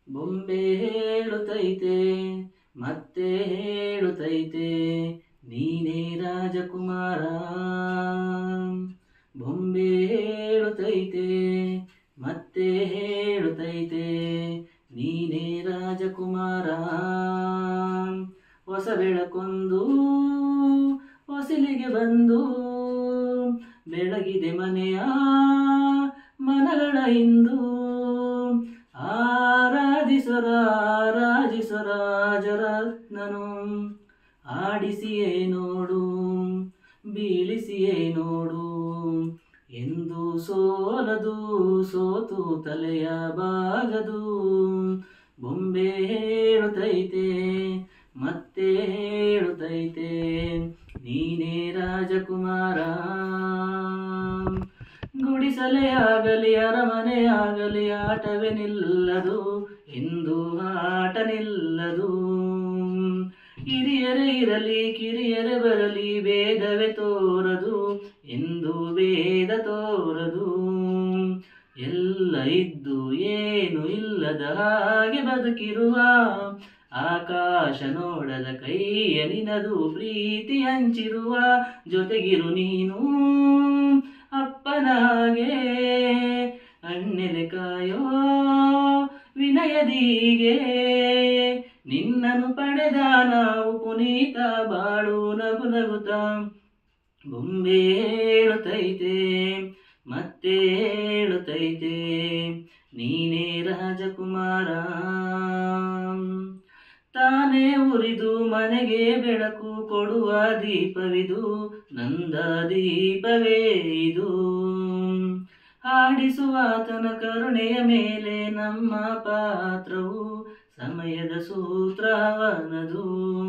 ಬೊಂಬೆ ಹೇಳುತ್ತೈತೆ ಮತ್ತೆ ಹೇಳುತ್ತೈತೆ ನೀನೇ ರಾಜಕುಮಾರ ಬೊಂಬೆ ಹೇಳುತ್ತೈತೆ ಮತ್ತೆ ಹೇಳುತ್ತೈತೆ ನೀನೇ ರಾಜಕುಮಾರ ಹೊಸ ಬೆಳಕೊಂದು ಹೊಸಲಿಗೆ ಬಂದು ಬೆಳಗಿದೆ ಮನೆಯ ಮನಗಳ ಇಂದು ಆರಾಧಿಸರ ರಾಜರತ್ನನು ಆಡಿಸಿಯೇ ನೋಡು ಬೀಳಿಸಿಯೇ ನೋಡು ಎಂದು ಸೋಲದು ಸೋತು ತಲೆಯ ಬಾಗದು ಬೊಂಬೆ ಹೇಳುತ್ತೈತೆ ಮತ್ತೆ ಹೇಳುತ್ತೈತೆ ನೀನೇ ರಾಜಕುಮಾರ ಗುಡಿಸಲೇ ಆಗಲಿ ಅರಮನೆ ಆಗಲಿ ಆಟವೇ ನಿಲ್ಲದು ಎಂದು ಆಟ ನಿಲ್ಲದು ಹಿರಿಯರೇ ಇರಲಿ ಕಿರಿಯರೇ ಬರಲಿ ಭೇದವೇ ತೋರದು ಎಂದು ಭೇದ ತೋರದು ಎಲ್ಲ ಇದ್ದು ಏನು ಇಲ್ಲದ ಹಾಗೆ ಬದುಕಿರುವ ಆಕಾಶ ನೋಡದ ಕೈಯ ನಿನದು ಪ್ರೀತಿ ಹಂಚಿರುವ ಜೊತೆಗಿರು ನೀನು ಅಪ್ಪನ ಹಾಗೆ ಅಣ್ಣೆಲೆ ಕಾಯೋ ವಿನಯದೀಗೆ ನಿನ್ನನ್ನು ಪಡೆದ ನಾವು ಪುನೀತ ಬಾಳು ನಗು ನಗುತ್ತ ಬೊಂಬೆ ಹೇಳುತ್ತೈತೆ ಮತ್ತೆ ಹೇಳುತ್ತೈತೆ ನೀನೇ ರಾಜಕುಮಾರ ತಾನೇ ಉರಿದು ಮನೆಗೆ ಬೆಳಕು ಕೊಡುವ ದೀಪವಿದು ನಂದ ದೀಪವೇ ಇದು ಹಾಡಿಸುವ ಆತನ ಕರುಣೆಯ ಮೇಲೆ ನಮ್ಮ ಪಾತ್ರವು ಸಮಯದ ಸೂತ್ರವನದು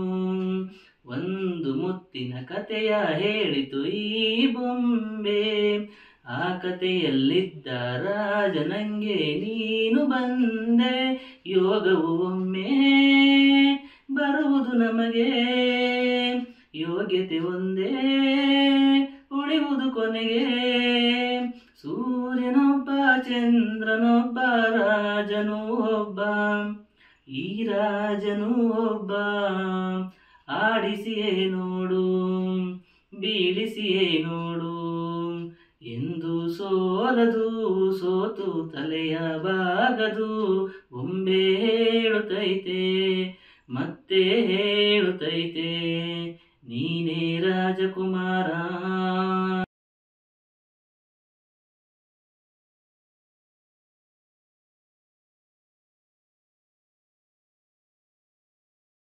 ಒಂದು ಮುತ್ತಿನ ಕಥೆಯ ಹೇಳಿತು ಈ ಬೊಂಬೆ ಆ ಕಥೆಯಲ್ಲಿದ್ದ ರಾಜ ನಂಗೆ ನೀನು ಬಂದೆ ಯೋಗವು ಒಮ್ಮೆ ಬರುವುದು ನಮಗೆ ಯೋಗ್ಯತೆ ಒಂದೇ ಉಳಿಯುವುದು ಕೊನೆಗೆ ಸೂರ್ಯನೊಬ್ಬ ಚಂದ್ರನೊಬ್ಬ ರಾಜನು ಒಬ್ಬ ಈ ರಾಜನು ಒಬ್ಬ ಆಡಿಸಿಯೇ ನೋಡು ಬೀಳಿಸಿಯೇ ನೋಡು ಎಂದು ಸೋಲದು ಸೋತು ತಲೆಯ ಬಾಗದು ಬೊಂಬೆ ಹೇಳುತ್ತೈತೆ